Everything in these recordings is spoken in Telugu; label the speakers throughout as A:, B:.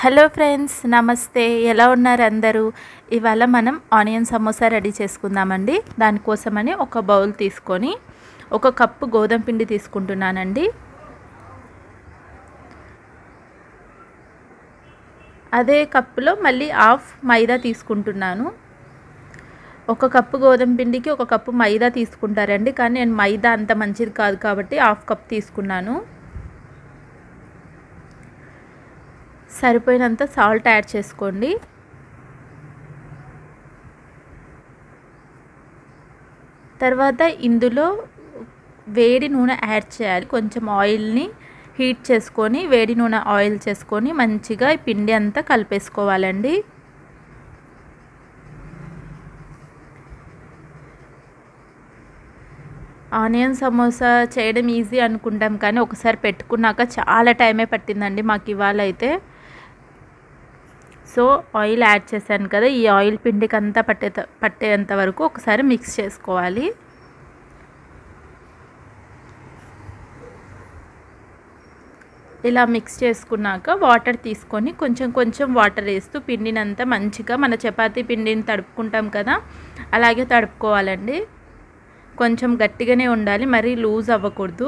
A: హలో ఫ్రెండ్స్ నమస్తే ఎలా ఉన్నారు అందరూ ఇవాళ మనం ఆనియన్ సమోసా రెడీ చేసుకుందామండి దానికోసమని ఒక బౌల్ తీసుకొని ఒక కప్పు గోధుమ పిండి తీసుకుంటున్నానండి అదే కప్పులో మళ్ళీ హాఫ్ మైదా తీసుకుంటున్నాను ఒక కప్పు గోధుమ పిండికి ఒక కప్పు మైదా తీసుకుంటారండి కానీ నేను మైదా అంత మంచిది కాదు కాబట్టి హాఫ్ కప్ తీసుకున్నాను సరిపోయినంత సాల్ట్ యాడ్ చేసుకోండి తర్వాత ఇందులో వేడి నూనె యాడ్ చేయాలి కొంచెం ఆయిల్ని హీట్ చేసుకొని వేడి నూనె ఆయిల్ చేసుకొని మంచిగా ఈ పిండి అంతా కలిపేసుకోవాలండి ఆనియన్ సమోసా చేయడం ఈజీ అనుకుంటాం కానీ ఒకసారి పెట్టుకున్నాక చాలా టైమే పట్టిందండి మాకు ఇవాళ అయితే సో ఆయిల్ యాడ్ చేశాను కదా ఈ ఆయిల్ పిండికి అంతా పట్టే పట్టేంత వరకు ఒకసారి మిక్స్ చేసుకోవాలి ఇలా మిక్స్ చేసుకున్నాక వాటర్ తీసుకొని కొంచెం కొంచెం వాటర్ వేస్తూ పిండినంతా మంచిగా మన చపాతీ పిండిని తడుపుకుంటాం కదా అలాగే తడుపుకోవాలండి కొంచెం గట్టిగానే ఉండాలి మరీ లూజ్ అవ్వకూడదు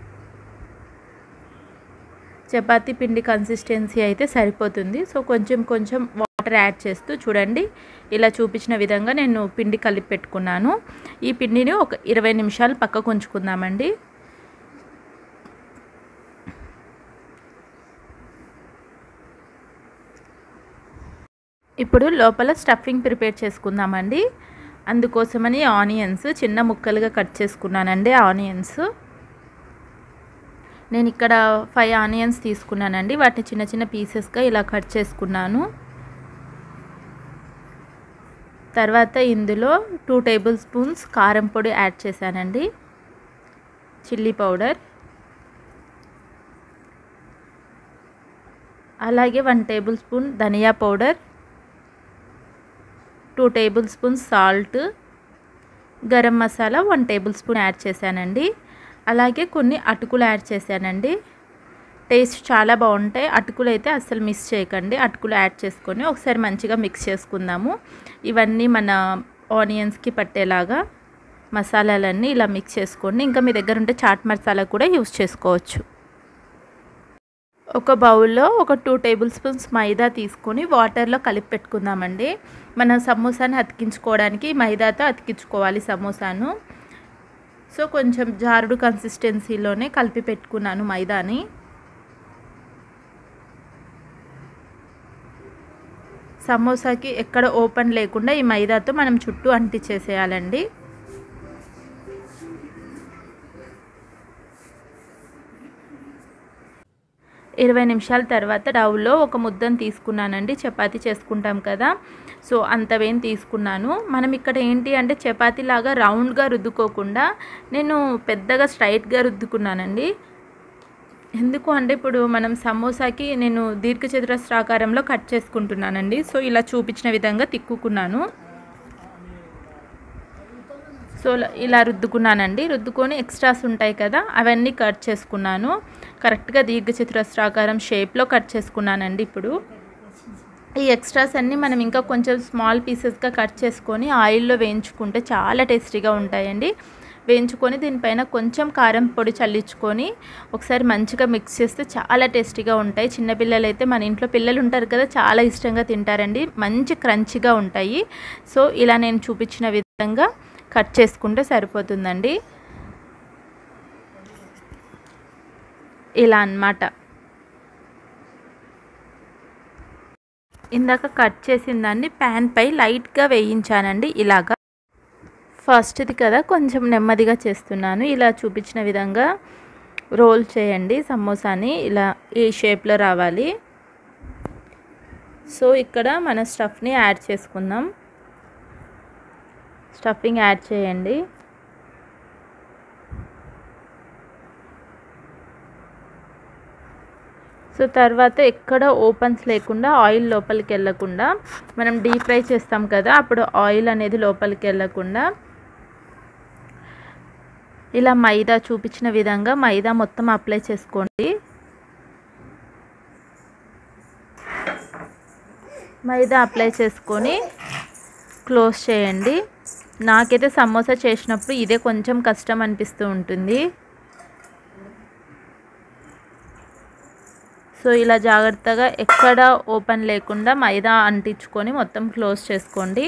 A: చపాతీ పిండి కన్సిస్టెన్సీ అయితే సరిపోతుంది సో కొంచెం కొంచెం వాటర్ యాడ్ చేస్తూ చూడండి ఇలా చూపించిన విధంగా నేను పిండి కలిపి పెట్టుకున్నాను ఈ పిండిని ఒక ఇరవై నిమిషాలు పక్కకు ఉంచుకుందామండి ఇప్పుడు లోపల స్టఫింగ్ ప్రిపేర్ చేసుకుందామండి అందుకోసమని ఆనియన్స్ చిన్న ముక్కలుగా కట్ చేసుకున్నానండి ఆనియన్స్ నేను ఇక్కడ ఫైవ్ ఆనియన్స్ తీసుకున్నానండి వాటిని చిన్న చిన్న పీసెస్గా ఇలా కట్ చేసుకున్నాను తర్వాత ఇందులో టూ టేబుల్ స్పూన్స్ కారం పొడి యాడ్ చేశానండి చిల్లీ పౌడర్ అలాగే వన్ టేబుల్ స్పూన్ ధనియా powder two table spoons salt garam masala one table spoon add చేశానండి అలాగే కొన్ని అటుకులు యాడ్ చేశానండి టేస్ట్ చాలా బాగుంటాయి అటుకులు అయితే అస్సలు మిస్ చేయకండి అటుకులు యాడ్ చేసుకొని ఒకసారి మంచిగా మిక్స్ చేసుకుందాము ఇవన్నీ మన ఆనియన్స్కి పట్టేలాగా మసాలాలన్నీ ఇలా మిక్స్ చేసుకోండి ఇంకా మీ దగ్గర ఉంటే చాట్ మసాలా కూడా యూస్ చేసుకోవచ్చు ఒక బౌల్లో ఒక టూ టేబుల్ స్పూన్స్ మైదా తీసుకొని వాటర్లో కలిపి పెట్టుకుందామండి మన సమోసాని అతికించుకోవడానికి మైదాతో అతికించుకోవాలి సమోసాను సో కొంచెం జారుడు కన్సిస్టెన్సీలోనే కలిపి పెట్టుకున్నాను మైదాని సమోసాకి ఎక్కడ ఓపెన్ లేకుండా ఈ మైదాతో మనం చుట్టూ అంటించేసేయాలండి ఇరవై నిమిషాల తర్వాత డౌలో ఒక ముద్దను తీసుకున్నానండి చపాతీ చేసుకుంటాం కదా సో అంతవేం తీసుకున్నాను మనం ఇక్కడ ఏంటి అంటే చపాతీ లాగా రౌండ్గా రుద్దుకోకుండా నేను పెద్దగా స్ట్రైట్గా రుద్దుకున్నానండి ఎందుకు అంటే ఇప్పుడు మనం సమోసాకి నేను దీర్ఘచతురస్రాకారంలో కట్ చేసుకుంటున్నానండి సో ఇలా చూపించిన విధంగా తిక్కుకున్నాను సో ఇలా రుద్దుకున్నానండి రుద్దుకొని ఎక్స్ట్రాస్ ఉంటాయి కదా అవన్నీ కట్ చేసుకున్నాను కరెక్ట్గా దీర్ఘచతురస్రాకారం షేప్లో కట్ చేసుకున్నానండి ఇప్పుడు ఈ ఎక్స్ట్రాస్ అన్నీ మనం ఇంకా కొంచెం స్మాల్ పీసెస్గా కట్ చేసుకొని ఆయిల్లో వేయించుకుంటే చాలా టేస్టీగా ఉంటాయండి వేయించుకొని దీనిపైన కొంచెం కారం పొడి చల్లించుకొని ఒకసారి మంచిగా మిక్స్ చేస్తే చాలా టేస్టీగా ఉంటాయి చిన్నపిల్లలు అయితే మన ఇంట్లో పిల్లలు ఉంటారు కదా చాలా ఇష్టంగా తింటారండి మంచి క్రంచిగా ఉంటాయి సో ఇలా నేను చూపించిన విధంగా కట్ చేసుకుంటే సరిపోతుందండి ఇలా అన్నమాట ఇందాక కట్ చేసిన దాన్ని ప్యాన్ పై లైట్గా వేయించానండి ఇలాగా ఫస్ట్ది కదా కొంచెం నెమ్మదిగా చేస్తున్నాను ఇలా చూపించిన విధంగా రోల్ చేయండి సమోసాని ఇలా ఈ షేప్లో రావాలి సో ఇక్కడ మన స్టఫ్ని యాడ్ చేసుకుందాం స్టఫింగ్ యాడ్ చేయండి సో తర్వాత ఎక్కడ ఓపెన్స్ లేకుండా ఆయిల్ లోపలికి వెళ్ళకుండా మనం డీప్ ఫ్రై చేస్తాం కదా అప్పుడు ఆయిల్ అనేది లోపలికి వెళ్ళకుండా ఇలా మైదా చూపించిన విధంగా మైదా మొత్తం అప్లై చేసుకోండి మైదా అప్లై చేసుకొని క్లోజ్ చేయండి నాకైతే సమోసా చేసినప్పుడు ఇదే కొంచెం కష్టం అనిపిస్తూ ఉంటుంది సో ఇలా జాగ్రత్తగా ఎక్కడ ఓపెన్ లేకుండా మైదా అంటించుకొని మొత్తం క్లోజ్ చేసుకోండి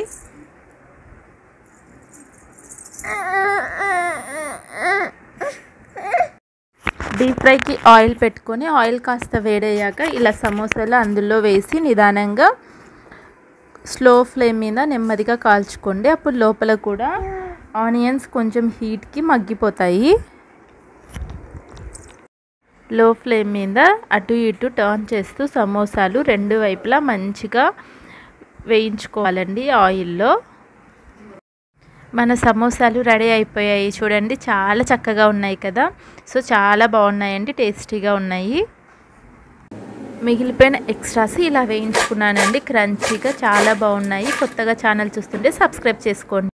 A: డీప్ ఫ్రైకి ఆయిల్ పెట్టుకొని ఆయిల్ కాస్త వేడయ్యాక ఇలా సమోసాలు అందులో వేసి నిదానంగా స్లో ఫ్లేమ్ మీద నెమ్మదిగా కాల్చుకోండి అప్పుడు లోపల కూడా ఆనియన్స్ కొంచెం హీట్కి మగ్గిపోతాయి లో ఫ్లేమ్ మీద అటు ఇటు టర్న్ చేస్తూ సమోసాలు రెండు వైపులా మంచిగా వేయించుకోవాలండి ఆయిల్లో మన సమోసాలు రెడీ అయిపోయాయి చూడండి చాలా చక్కగా ఉన్నాయి కదా సో చాలా బాగున్నాయండి టేస్టీగా ఉన్నాయి మిగిలిపోయిన ఎక్స్ట్రాస్ ఇలా వేయించుకున్నానండి క్రంచీగా చాలా బాగున్నాయి కొత్తగా ఛానల్ చూస్తుంటే సబ్స్క్రైబ్ చేసుకోండి